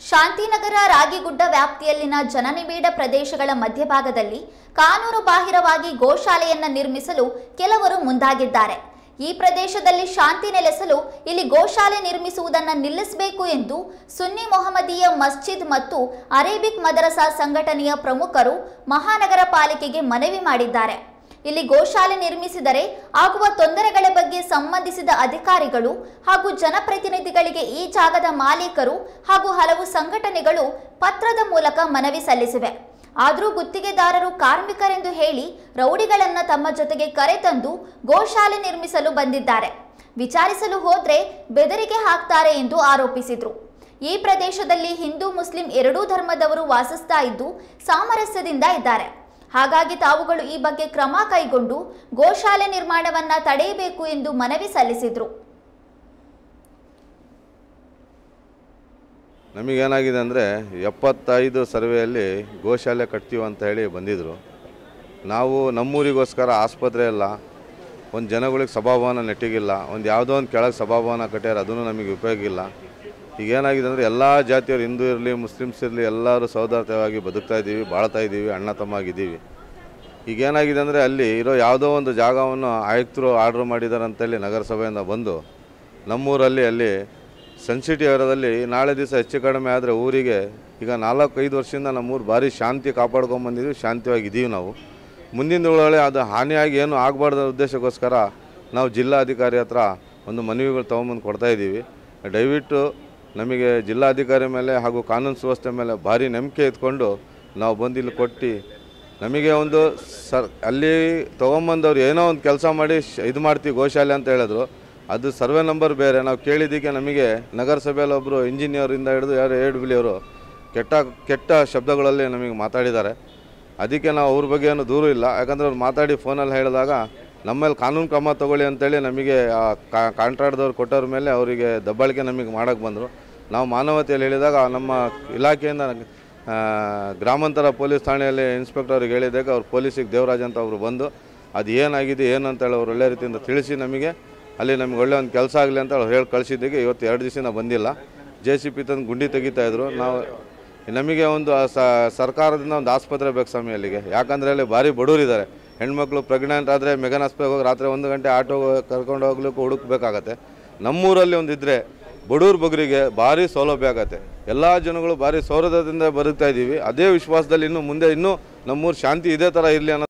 ಶಾಂತಿನಗರ ರಾಗಿಗುಡ್ಡ ವ್ಯಾಪ್ತಿಯಲ್ಲಿನ ಜನನಿಬಿಡ ಪ್ರದೇಶಗಳ ಮಧ್ಯಭಾಗದಲ್ಲಿ ಕಾನೂನು ಬಾಹಿರವಾಗಿ ಗೋಶಾಲೆಯನ್ನ ನಿರ್ಮಿಸಲು ಕೆಲವರು ಮುಂದಾಗಿದ್ದಾರೆ ಈ ಪ್ರದೇಶದಲ್ಲಿ ಶಾಂತಿ ನೆಲೆಸಲು ಇಲ್ಲಿ ಗೋಶಾಲೆ ನಿರ್ಮಿಸುವುದನ್ನು ನಿಲ್ಲಿಸಬೇಕು ಎಂದು ಸುನ್ನಿ ಮೊಹಮ್ಮದೀಯ ಮಸ್ಜಿದ್ ಮತ್ತು ಅರೇಬಿಕ್ ಮದರಸಾ ಸಂಘಟನೆಯ ಪ್ರಮುಖರು ಮಹಾನಗರ ಪಾಲಿಕೆಗೆ ಮನವಿ ಮಾಡಿದ್ದಾರೆ ಇಲ್ಲಿ ಗೋಶಾಲೆ ನಿರ್ಮಿಸಿದರೆ ಆಗುವ ತೊಂದರೆಗಳ ಬಗ್ಗೆ ಸಂಬಂಧಿಸಿದ ಅಧಿಕಾರಿಗಳು ಹಾಗೂ ಜನಪ್ರತಿನಿಧಿಗಳಿಗೆ ಈ ಜಾಗದ ಮಾಲೀಕರು ಹಾಗೂ ಹಲವು ಸಂಘಟನೆಗಳು ಪತ್ರದ ಮೂಲಕ ಮನವಿ ಸಲ್ಲಿಸಿವೆ ಆದರೂ ಗುತ್ತಿಗೆದಾರರು ಕಾರ್ಮಿಕರೆಂದು ಹೇಳಿ ರೌಡಿಗಳನ್ನ ತಮ್ಮ ಜೊತೆಗೆ ಕರೆತಂದು ಗೋಶಾಲೆ ನಿರ್ಮಿಸಲು ಬಂದಿದ್ದಾರೆ ವಿಚಾರಿಸಲು ಹೋದ್ರೆ ಬೆದರಿಕೆ ಹಾಕ್ತಾರೆ ಎಂದು ಆರೋಪಿಸಿದ್ರು ಈ ಪ್ರದೇಶದಲ್ಲಿ ಹಿಂದೂ ಮುಸ್ಲಿಂ ಎರಡೂ ಧರ್ಮದವರು ವಾಸಿಸ್ತಾ ಇದ್ದು ಸಾಮರಸ್ಯದಿಂದ ಇದ್ದಾರೆ ಹಾಗಾಗಿ ತಾವುಗಳು ಈ ಬಗ್ಗೆ ಕ್ರಮ ಕೈಗೊಂಡು ಗೋಶಾಲೆ ನಿರ್ಮಾಣವನ್ನ ತಡೆಯಬೇಕು ಎಂದು ಮನವಿ ಸಲ್ಲಿಸಿದ್ರು ನಮಗೇನಾಗಿದೆ ಅಂದರೆ ಎಪ್ಪತ್ತೈದು ಸರ್ವೆಯಲ್ಲಿ ಗೋಶಾಲೆ ಕಟ್ತೀವಿ ಅಂತ ಹೇಳಿ ಬಂದಿದ್ದರು ನಾವು ನಮ್ಮೂರಿಗೋಸ್ಕರ ಆಸ್ಪತ್ರೆ ಇಲ್ಲ ಒಂದು ಜನಗಳಿಗೆ ಸಭಾಭವನ ನೆಟ್ಟಿಗಿಲ್ಲ ಒಂದು ಯಾವುದೋ ಒಂದು ಕೆಳಗೆ ಸಭಾಭವನ ಕಟ್ಟ್ಯಾರ ಅದನ್ನು ನಮಗೆ ಉಪಯೋಗ ಇಲ್ಲ ಈಗ ಏನಾಗಿದೆ ಅಂದರೆ ಎಲ್ಲ ಜಾತಿಯವರು ಹಿಂದೂ ಇರಲಿ ಮುಸ್ಲಿಮ್ಸ್ ಇರಲಿ ಎಲ್ಲರೂ ಸೌಹಾರ್ದವಾಗಿ ಬದುಕ್ತಾ ಇದ್ದೀವಿ ಬಾಳ್ತಾ ಇದ್ದೀವಿ ಅಣ್ಣ ತಮ್ಮ ಆಗಿದ್ದೀವಿ ಈಗ ಏನಾಗಿದೆ ಅಂದರೆ ಅಲ್ಲಿ ಇರೋ ಯಾವುದೋ ಒಂದು ಜಾಗವನ್ನು ಆಯುಕ್ತರು ಆರ್ಡ್ರ್ ಮಾಡಿದ್ದಾರೆ ಅಂತೇಳಿ ನಗರಸಭೆಯಿಂದ ಬಂದು ನಮ್ಮೂರಲ್ಲಿ ಅಲ್ಲಿ ಸೆನ್ಸಿಟಿ ಏರಿಯಾದಲ್ಲಿ ನಾಳೆ ದಿವಸ ಹೆಚ್ಚು ಕಡಿಮೆ ಆದರೆ ಊರಿಗೆ ಈಗ ನಾಲ್ಕೈದು ವರ್ಷದಿಂದ ನಮ್ಮೂರು ಭಾರಿ ಶಾಂತಿ ಕಾಪಾಡ್ಕೊಂಬಂದಿದ್ದೀವಿ ಶಾಂತಿಯಾಗಿದ್ದೀವಿ ನಾವು ಮುಂದಿನ ದಿನಗಳಲ್ಲಿ ಅದು ಹಾನಿಯಾಗಿ ಏನು ಆಗಬಾರ್ದ ಉದ್ದೇಶಕ್ಕೋಸ್ಕರ ನಾವು ಜಿಲ್ಲಾಧಿಕಾರಿ ಹತ್ರ ಒಂದು ಮನವಿಗಳು ತೊಗೊಂಬಂದು ಕೊಡ್ತಾಯಿದ್ದೀವಿ ದಯವಿಟ್ಟು ನಮಗೆ ಜಿಲ್ಲಾಧಿಕಾರಿ ಮೇಲೆ ಹಾಗೂ ಕಾನೂನು ಸುವ್ಯವಸ್ಥೆ ಮೇಲೆ ಭಾರಿ ನಂಬಿಕೆ ಇಟ್ಕೊಂಡು ನಾವು ಬಂದು ಇಲ್ಲಿ ಕೊಟ್ಟು ನಮಗೆ ಒಂದು ಸರ್ ಅಲ್ಲಿ ತೊಗೊಂಬಂದವ್ರು ಏನೋ ಒಂದು ಕೆಲಸ ಮಾಡಿ ಶ- ಇದು ಮಾಡ್ತೀವಿ ಗೋಶಾಲೆ ಅಂತ ಹೇಳಿದ್ರು ಅದು ಸರ್ವೆ ನಂಬರ್ ಬೇರೆ ನಾವು ಕೇಳಿದ್ದಕ್ಕೆ ನಮಗೆ ನಗರಸಭೆಯಲ್ಲಿ ಒಬ್ಬರು ಇಂಜಿನಿಯರಿಂದ ಹಿಡಿದು ಯಾರು ಏಡ್ ಬಿಳಿಯವರು ಕೆಟ್ಟ ಕೆಟ್ಟ ಶಬ್ದಗಳಲ್ಲಿ ನಮಗೆ ಮಾತಾಡಿದ್ದಾರೆ ಅದಕ್ಕೆ ನಾವು ಅವ್ರ ಬಗ್ಗೆ ಏನು ದೂರ ಇಲ್ಲ ಯಾಕಂದ್ರೆ ಅವ್ರು ಮಾತಾಡಿ ಫೋನಲ್ಲಿ ಹೇಳಿದಾಗ ನಮ್ಮಲ್ಲಿ ಕಾನೂನು ಕ್ರಮ ತಗೊಳ್ಳಿ ಅಂತೇಳಿ ನಮಗೆ ಆ ಕಾಂಟ್ರಾಕ್ಟ್ದವ್ರು ಕೊಟ್ಟವ್ರ ಮೇಲೆ ಅವರಿಗೆ ದಬ್ಬಾಳಿಕೆ ನಮಗೆ ಮಾಡೋಕ್ಕೆ ಬಂದರು ನಾವು ಮಾನವತೆಯಲ್ಲಿ ಹೇಳಿದಾಗ ನಮ್ಮ ಇಲಾಖೆಯಿಂದ ಆ, ಗ್ರಾಮಾಂತರ ಪೊಲೀಸ್ ಠಾಣೆಯಲ್ಲಿ ಇನ್ಸ್ಪೆಕ್ಟರ್ಗೆ ಹೇಳಿದಾಗ ಅವ್ರು ಪೊಲೀಸಿಗೆ ದೇವರಾಜ್ ಅಂತ ಅವರು ಬಂದು ಅದು ಏನಾಗಿದೆ ಏನು ಅಂತೇಳಿ ಅವ್ರು ಒಳ್ಳೆ ರೀತಿಯಿಂದ ತಿಳಿಸಿ ನಮಗೆ ಅಲ್ಲಿ ನಮಗೆ ಒಳ್ಳೆ ಒಂದು ಕೆಲಸ ಆಗಲಿ ಅಂತ ಅವ್ರು ಹೇಳಿ ಕಳಿಸಿದ್ದಕ್ಕೆ ಇವತ್ತು ಎರಡು ದಿವಸ ಬಂದಿಲ್ಲ ಜೆ ಸಿ ಪಿ ತಂದು ಗುಂಡಿ ತೆಗಿತಾ ಇದ್ರು ನಾವು ನಮಗೆ ಒಂದು ಆ ಸ- ಸರ್ಕಾರದಿಂದ ಒಂದು ಆಸ್ಪತ್ರೆ ಬೇಕು ಸ್ವಾಮಿ ಅಲ್ಲಿಗೆ ಯಾಕಂದರೆ ಅಲ್ಲಿ ಭಾರಿ ಬಡವರಿದ್ದಾರೆ ಹೆಣ್ಮಕ್ಳು ಪ್ರೆಗ್ನೆಂಟ್ ಆದರೆ ಮೆಗನ್ ಆಸ್ಪತ್ರೆಗೆ ಹೋಗಿ ರಾತ್ರಿ ಒಂದು ಗಂಟೆ ಆಟೋ ಕರ್ಕೊಂಡು ಹೋಗ್ಲಿಕ್ಕೂ ಹುಡುಕ್ಬೇಕಾಗತ್ತೆ ನಮ್ಮೂರಲ್ಲಿ ಒಂದಿದ್ರೆ ಬಡವ್ರ ಬಗ್ಗರಿಗೆ ಭಾರಿ ಸೌಲಭ್ಯ ಆಗತ್ತೆ ಎಲ್ಲ ಜನಗಳು ಭಾರಿ ಸೌಲಭ್ಯದಿಂದ ಬದುಕ್ತಾ ಇದ್ದೀವಿ ಅದೇ ವಿಶ್ವಾಸದಲ್ಲಿ ಇನ್ನು ಮುಂದೆ ಇನ್ನೂ ನಮ್ಮೂರು ಶಾಂತಿ ಇದೇ ಥರ ಇರಲಿ ಅನ್ನೋ